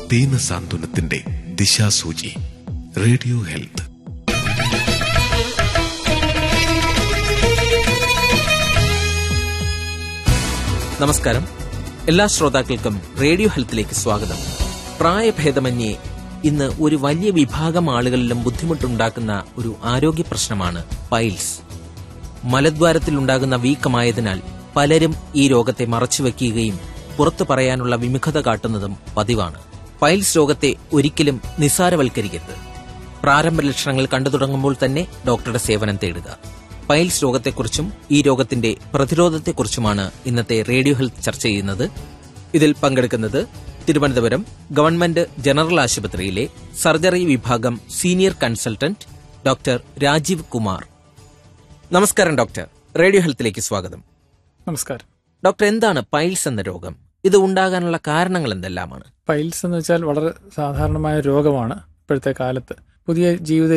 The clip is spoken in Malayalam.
ദീനസാന്ത്വനത്തിന്റെ ദിശാസൂചി റേഡിയോ ഹെൽത്ത് നമസ്കാരം എല്ലാ ശ്രോതാക്കൾക്കും റേഡിയോ ഹെൽത്തിലേക്ക് സ്വാഗതം പ്രായഭേദമന്യേ ഇന്ന് ഒരു വലിയ വിഭാഗം ആളുകളിലും ബുദ്ധിമുട്ടുണ്ടാക്കുന്ന ഒരു ആരോഗ്യ പ്രശ്നമാണ് പൈൽസ് മലദ്വാരത്തിൽ ഉണ്ടാകുന്ന വീക്കമായതിനാൽ പലരും ഈ രോഗത്തെ മറച്ചുവെക്കുകയും പുറത്തു പറയാനുള്ള വിമുഖത കാട്ടുന്നതും പതിവാണ് പൈൽസ് രോഗത്തെ ഒരിക്കലും നിസ്സാരവൽക്കരിക്കരുത് പ്രാരംഭ ലക്ഷണങ്ങൾ കണ്ടു തുടങ്ങുമ്പോൾ തന്നെ ഡോക്ടറുടെ സേവനം തേടുക പൈൽസ് രോഗത്തെക്കുറിച്ചും ഈ രോഗത്തിന്റെ പ്രതിരോധത്തെക്കുറിച്ചുമാണ് ഇന്നത്തെ റേഡിയോ ഹെൽത്ത് ചർച്ച ചെയ്യുന്നത് ഇതിൽ പങ്കെടുക്കുന്നത് തിരുവനന്തപുരം ഗവൺമെന്റ് ജനറൽ ആശുപത്രിയിലെ സർജറി വിഭാഗം senior consultant doctor Rajeev Kumar നമസ്കാരം ഡോക്ടർ റേഡിയോ ഹെൽത്തിലേക്ക് സ്വാഗതം നമസ്കാരം ഡോക്ടർ എന്താണ് പൈൽസ് എന്ന രോഗം ഇത് ഉണ്ടാകാനുള്ള കാരണങ്ങൾ എന്തെല്ലാമാണ് പൈൽസ് എന്ന് വെച്ചാൽ വളരെ സാധാരണമായ രോഗമാണ് ഇപ്പോഴത്തെ കാലത്ത് പുതിയ ജീവിത